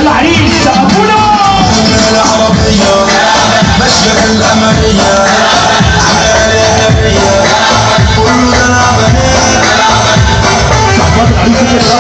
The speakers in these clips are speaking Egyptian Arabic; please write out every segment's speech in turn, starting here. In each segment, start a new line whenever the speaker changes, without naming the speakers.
العريس سقفونا
العربية ماشية الأمرية عمالة نبية كله دلع بنات
صحبات العريس كده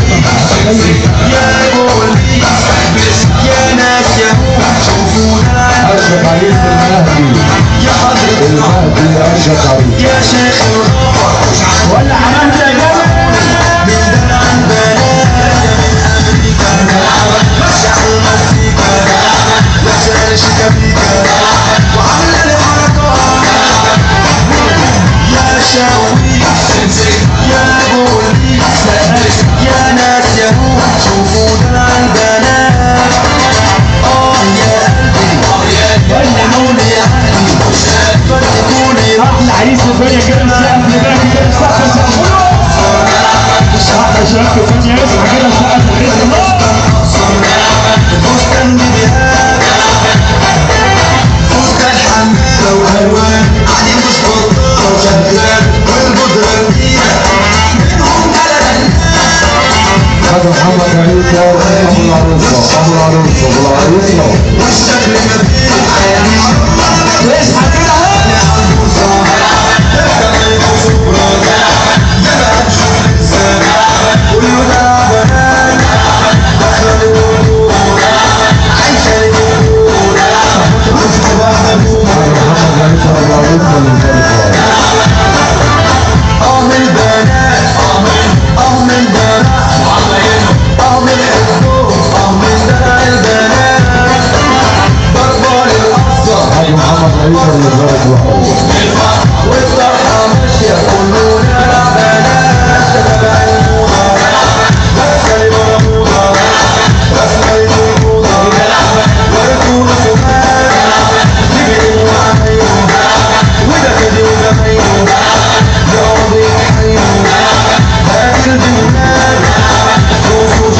يا بوليس يا ناس يا شوفونا
أشرف عريس المهدي
يا حضرة
المهدي أشرف عريس
يا شيخ الغفر
ولا عملت يا جماعه
من دلع البنات من أمريكا مشع المزيكا لا سالش كبيكا وعاملة الحركات يا شاويش يا بوليس يا ناس يا هو شوفوا دلع البنات اه يا قلبي فنوني عقلي فنوني
احلى عريس في الدنيا كده سقف لباقي كده سقف سقفونا احلى شباب في الدنيا اسمع كده سقف العريس الله
الفستان ببهاء فستان حمالة وألوان قاعدين مش بطالة وشغال والبودرة كتيرة منهم جلد
هذا محمد عيسى أبو العروسة أبو العروسة أبو العروسة
والشكل مبين
اصحى كده اهو
كله ده بنات دخل الوجود عايشة الوجود وسط بقى مبهوم
هذا محمد عيسى أبو العروسة من الفرقة
اه من البنات اه من البنات اه من الحبوب اه من دلع البنات بربر الأفضل
هذا محمد عيسى من الفرقة
والطرحة ماشية كله دلع بنات تبع الموضة بس كلمة موضة بس كلمة موضة ويكون سمات يبقوا عميهم وده كده وجميله يقضي حيهم هذه البنات وفوش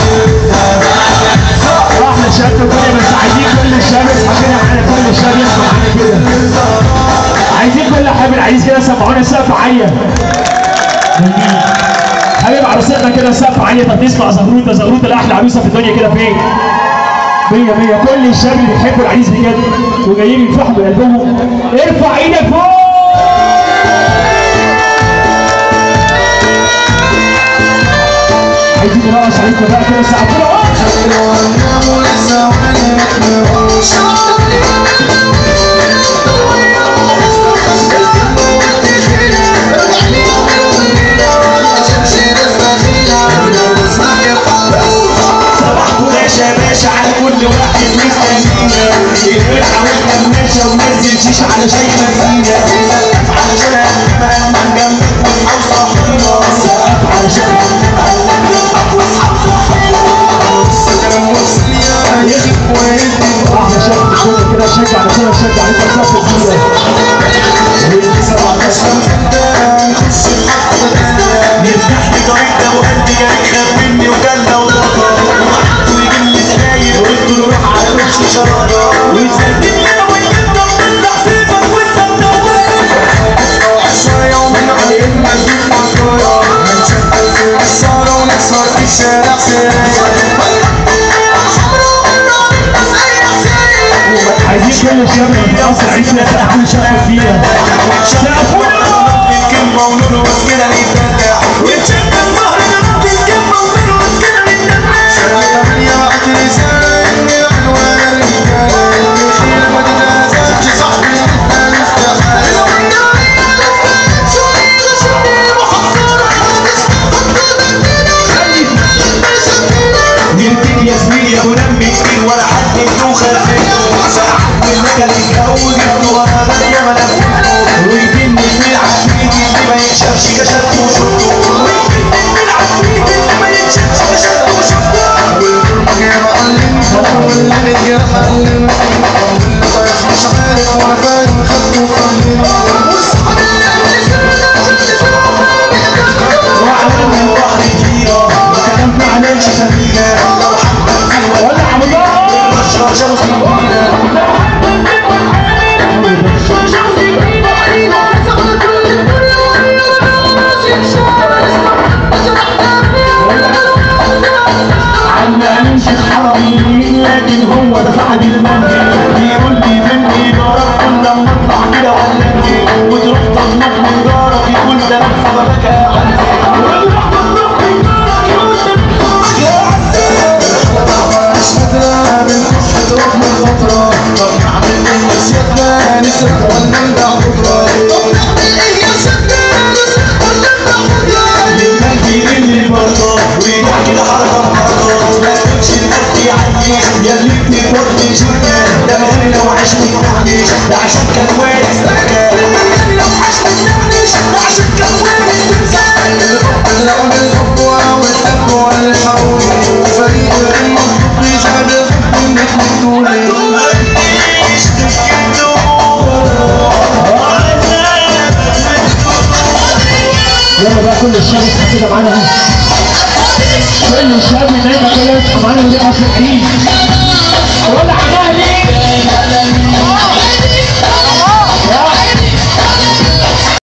احلى شباب في الدنيا بس عايزين كل الشباب يصحى كده على كل الشباب يسمع معانا كده عايزين كل حبيب العريس كده سمعونا سقف عاليه جميل. حبيب عروستنا كده سقف عاليه طب نسمع زغروطه زغروطه لاحلى عروسه في الدنيا كده فين؟ مية مية كل الشباب اللي بيحبوا العريس بجد وجايين يفرحوا بقلبهم ارفع ايدك فوق عايزين نرقص عليكم بقى كده سقفونا
باشا باشا على كل واحد مستنينا الفرحة والكماشة ونزل شيش على شاي مدينة سقف على شارع الإمام من جنبك واصحاب صاحبنا سقف على شارع الإمام واصحاب صاحبنا السلام والسلام يخف ويهدي
احلى شباب في الدنيا كده شجع على كده شجع عليك سقف الدنيا
نفتح لي طريق ده وقلبي جاي خاف مني وجنة وضرر ويجيب لي سجاير قلت له روح على وشي شرارة ويسلم انا ويجيب بنطلع سيبك وانت مدور عشرة يومين عليهم مجنون مسكرة هنشغل في العصارة ونسهر في الشارع سرايا
عايزين كل الشباب اللي في مصر عايزين يفتحوا شقه فيها
الكلمة ونور وكده نتفتح ونشد الظهر نرد الكلمة ونور وكده نتفتح نرتدي يا زميلي يا غلام كتير ولا حد له خلفيه ساعات والمكان يتجوز ابنه وانا بادية ملفته ويجيني من العفريت اللي ما يتشافش كشفته وشفته ويجيني من العفريت اللي ما يتشافش كشفته وشفته وعملنا البحر كبيرة وكلام ما علينا سفينة لو حبك فيها
ولا عم الله
بشرة جوز
عم امين شيخ حرمي
لكن هو دفع لي المنهي بيقول لي مني جارك كل لما اطلع كده ولدي وتروح تنط من جارك يقول ده انا بسببك يا عندي وتروح تنط من جارك يقول ده أنا يا عندي
مش قادرة بنخش تروح من فترة طب نعمل ايه يا سيادنا نسرق ولا نبيع بكرة طب نعمل ايه يا سيادنا نسرق ولا نبيع بكرة
قلبي اللي برضه ورجع كده حركه بحركه ما تقولش القلب يعيش يا اللي بتودي شركه ده مغني لو عاش متنعنش ده عشان كان وارث سكه
لو عاش متنعنش عشان كان وارث اللعب الحب والحب والحول فريق المصدوق يشهد الحب انك مجنوني
مفيش
يلا بقى كل الشباب يصحى كده معانا اهو كل الشباب من هنا كده يصحى معانا وليه